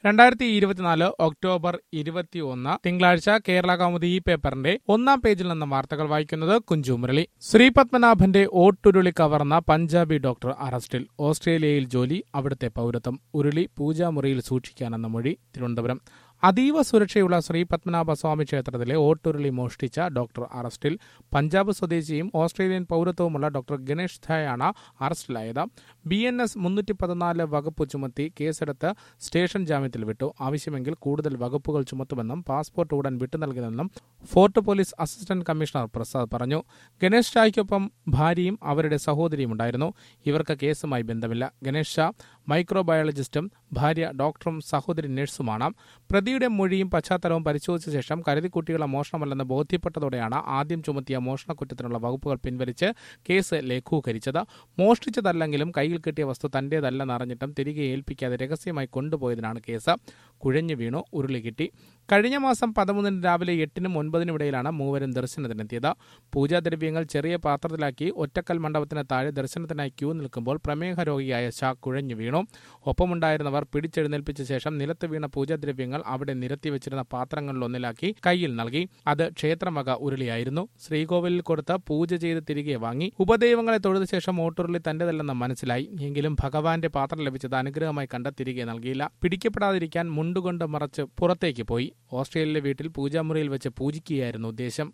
രണ്ടായിരത്തി ഇരുപത്തിനാല് ഒക്ടോബർ ഇരുപത്തിയൊന്ന് തിങ്കളാഴ്ച കേരള കൗമുദി ഈ പേപ്പറിന്റെ ഒന്നാം പേജിൽ നിന്ന് വാർത്തകൾ വായിക്കുന്നത് കുഞ്ചു മുരളി ശ്രീപത്മനാഭന്റെ ഓട്ടുരുളി കവർന്ന പഞ്ചാബി ഡോക്ടർ അറസ്റ്റിൽ ഓസ്ട്രേലിയയിൽ ജോലി അവിടുത്തെ പൗരത്വം ഉരുളി പൂജാമുറിയിൽ സൂക്ഷിക്കാനെന്ന മൊഴി തിരുവനന്തപുരം അതീവ സുരക്ഷയുള്ള ശ്രീ പത്മനാഭ സ്വാമി ക്ഷേത്രത്തിലെ ഓട്ടുരുളി മോഷ്ടിച്ച ഡോക്ടർ അറസ്റ്റിൽ പഞ്ചാബ് സ്വദേശിയും ഓസ്ട്രേലിയൻ പൗരത്വവുമുള്ള ഡോക്ടർ ഗണേഷ് ധായാണ് അറസ്റ്റിലായത് ബി എൻ എസ് മുന്നൂറ്റി പതിനാല് വകുപ്പ് ചുമത്തി കേസെടുത്ത് സ്റ്റേഷൻ ജാമ്യത്തിൽ വിട്ടു ആവശ്യമെങ്കിൽ കൂടുതൽ വകുപ്പുകൾ ചുമത്തുമെന്നും പാസ്പോർട്ട് ഉടൻ വിട്ടു നൽകുമെന്നും fort police assistant commissioner Prasad പറഞ്ഞു ഗണേഷ് ഷായ്ക്കൊപ്പം ഭാര്യയും അവരുടെ സഹോദരിയും ഉണ്ടായിരുന്നു ഇവർക്ക് കേസുമായി ബന്ധമില്ല ഗണേഷ് ഷാ മൈക്രോബയോളജിസ്റ്റും ഭാര്യ ഡോക്ടറും സഹോദരി നഴ്സുമാണ് പ്രതിയുടെ മൊഴിയും പശ്ചാത്തലവും പരിശോധിച്ച ശേഷം കരുതിക്കുട്ടികളെ മോഷണമല്ലെന്ന് ബോധ്യപ്പെട്ടതോടെയാണ് ആദ്യം ചുമത്തിയ മോഷണക്കുറ്റത്തിനുള്ള വകുപ്പുകൾ പിൻവലിച്ച് കേസ് ലഘൂകരിച്ചത് മോഷ്ടിച്ചതല്ലെങ്കിലും കയ്യിൽ കിട്ടിയ വസ്തു തന്റേതല്ലെന്ന് അറിഞ്ഞിട്ടും തിരികെ ഏൽപ്പിക്കാതെ രഹസ്യമായി കൊണ്ടുപോയതിനാണ് കേസ് കുഴഞ്ഞു വീണു ഉരുളി കിട്ടി കഴിഞ്ഞ മാസം പതിമൂന്നിന് രാവിലെ എട്ടിനും ഒൻപതിനും ഇടയിലാണ് മൂവരും ദർശനത്തിനെത്തിയത് പൂജാദ്രവ്യങ്ങൾ ചെറിയ പാത്രത്തിലാക്കി ഒറ്റക്കൽ മണ്ഡപത്തിന് താഴെ ദർശനത്തിനായി ക്യൂ നിൽക്കുമ്പോൾ പ്രമേഹ രോഗിയായ ഷാ കുഴഞ്ഞു വീണു ഒപ്പമുണ്ടായിരുന്നവർ പിടിച്ചെഴുന്നേൽപ്പിച്ച ശേഷം നിലത്ത് വീണ പൂജാദ്രവ്യങ്ങൾ അവിടെ നിരത്തി വെച്ചിരുന്ന പാത്രങ്ങളിലൊന്നിലാക്കി കയ്യിൽ നൽകി അത് ക്ഷേത്രമക ഉരുളിയായിരുന്നു ശ്രീകോവിലിൽ കൊടുത്ത് പൂജ ചെയ്ത് തിരികെ വാങ്ങി ഉപദൈവങ്ങളെ തൊഴുത ശേഷം ഓട്ടുരുളി തന്റേതല്ലെന്ന് മനസ്സിലായി എങ്കിലും ഭഗവാന്റെ പാത്രം ലഭിച്ചത് അനുഗ്രഹമായി കണ്ട് തിരികെ നൽകിയില്ല പിടിക്കപ്പെടാതിരിക്കാൻ മുണ്ടുകൊണ്ട് മറച്ച് പുറത്തേക്ക് പോയി ഓസ്ട്രേലിയയിലെ വീട്ടിൽ പൂജാമുറിയിൽ വെച്ച് പൂജിക്കുകയായിരുന്നു ഉദ്ദേശം